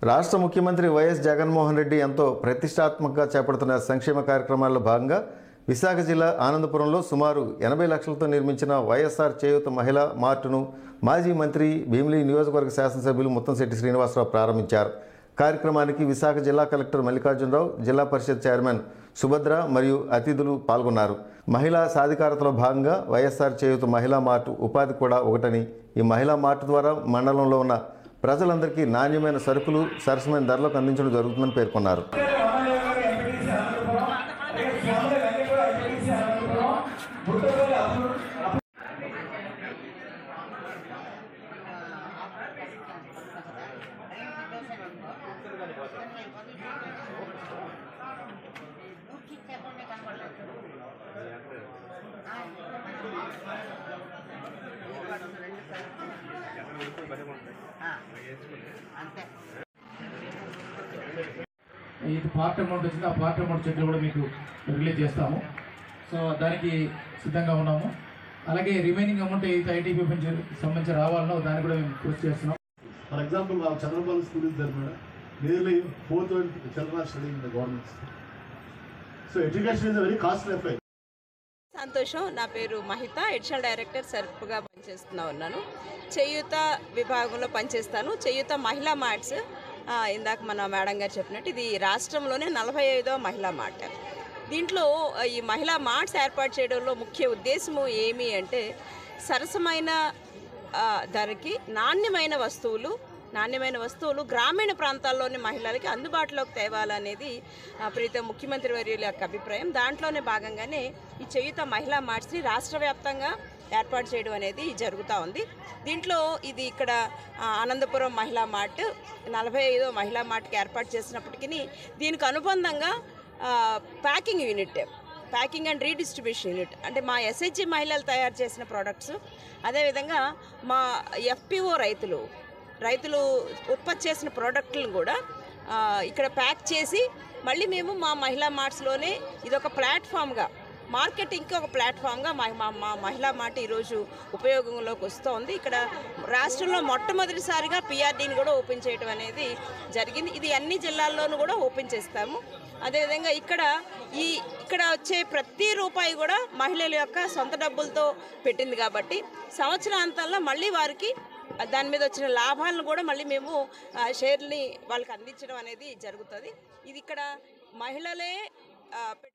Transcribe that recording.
రాష్ట్ర ముఖ్యమంత్రి వైఎస్ జగన్మోహన్ రెడ్డి ఎంతో ప్రతిష్టాత్మకంగా చేపడుతున్న సంక్షేమ కార్యక్రమాల్లో భాగంగా విశాఖ జిల్లా ఆనందపురంలో సుమారు ఎనభై లక్షలతో నిర్మించిన వైఎస్ఆర్ చేయూత మహిళా మార్టును మాజీ మంత్రి భీమిలి నియోజకవర్గ శాసనసభ్యులు ముత్తంశెట్టి శ్రీనివాసరావు ప్రారంభించారు కార్యక్రమానికి విశాఖ జిల్లా కలెక్టర్ మల్లికార్జునరావు జిల్లా పరిషత్ చైర్మన్ సుభద్ర మరియు అతిథులు పాల్గొన్నారు మహిళా సాధికారతలో భాగంగా వైఎస్ఆర్ చేయూత మహిళా మార్టు ఉపాధి కూడా ఒకటని ఈ మహిళా మార్టు ద్వారా మండలంలో ఉన్న ప్రజలందరికీ నాణ్యమైన సరుకులు సరసమైన ధరలకు అందించడం జరుగుతుందని పేర్కొన్నారు అంతే ఇది పార్ట్ అమౌంట్ వచ్చింది ఆ పార్ట్ అమౌంట్ చెక్లు కూడా మీకు రిలీజ్ చేస్తాము సో దానికి సిద్ధంగా ఉన్నాము అలాగే రిమైనింగ్ అమౌంట్ ఏదైతే ఐటీపీ సంబంధించి రావాలనో దాన్ని కూడా మేము కృషి చేస్తున్నాం For example, our Chandrabal school is there, madam. Nearly four thousand children are studying in the government school. So education is a very costly affair. సంతోషం నా పేరు మహిత ఎడిషనల్ డైరెక్టర్ సర్ప్గా పనిచేస్తున్నా ఉన్నాను చేయూత విభాగంలో పనిచేస్తాను చేయూత మహిళా మార్ట్స్ ఆ, ఇందాక మన మేడం గారు చెప్పినట్టు ఇది రాష్ట్రంలోనే నలభై ఐదో మహిళా మార్ట్ దీంట్లో ఆ, ఈ మహిళా మార్ట్స్ ఏర్పాటు చేయడంలో ముఖ్య ఉద్దేశము ఏమి అంటే సరసమైన ఆ, ధరకి నాణ్యమైన వస్తువులు నాణ్యమైన వస్తువులు గ్రామీణ ప్రాంతాల్లోని మహిళలకి అందుబాటులోకి తేవాలనేది ఆ, ప్రీతం ముఖ్యమంత్రి వర్యుల యొక్క అభిప్రాయం దాంట్లోనే భాగంగానే ఈ చేయుత మహిళా మార్ట్స్ని రాష్ట్ర వ్యాప్తంగా ఏర్పాటు చేయడం అనేది జరుగుతూ ఉంది దీంట్లో ఇది ఇక్కడ ఆ, ఆనందపురం మహిళా మార్ట్ నలభై ఐదో మహిళా మార్ట్కి ఏర్పాటు చేసినప్పటికీ దీనికి అనుబంధంగా ఆ, packing unit packing and redistribution unit అంటే మా ఎస్హెచ్జి మహిళలు తయారు చేసిన ప్రోడక్ట్స్ అదేవిధంగా మా ఎఫ్పిఓ రైతులు రైతులు ఉత్పత్తి చేసిన ప్రోడక్ట్లను కూడా ఆ, ఇక్కడ ప్యాక్ చేసి మళ్ళీ మేము మా మహిళా మార్ట్స్లోనే ఇదొక ప్లాట్ఫామ్గా మార్కెటింగ్కి ఒక ప్లాట్ఫామ్గా మా మా మా మహిళా మార్ట్ ఈరోజు ఉపయోగంలోకి వస్తోంది ఇక్కడ రాష్ట్రంలో మొట్టమొదటిసారిగా పిఆర్డీని కూడా ఓపెన్ చేయడం అనేది జరిగింది ఇది అన్ని జిల్లాల్లోనూ కూడా ఓపెన్ చేస్తాము అదేవిధంగా ఇక్కడ ఈ ఇక్కడ వచ్చే ప్రతి రూపాయి కూడా మహిళల యొక్క సొంత డబ్బులతో పెట్టింది కాబట్టి సంవత్సరాంతంలో మళ్ళీ వారికి దాని మీద వచ్చిన లాభాలను కూడా మళ్ళీ మేము ఆ, షేర్ని వాళ్ళకి అందించడం అనేది జరుగుతుంది ఇది ఇక్కడ మహిళలే ఆ, పెట్-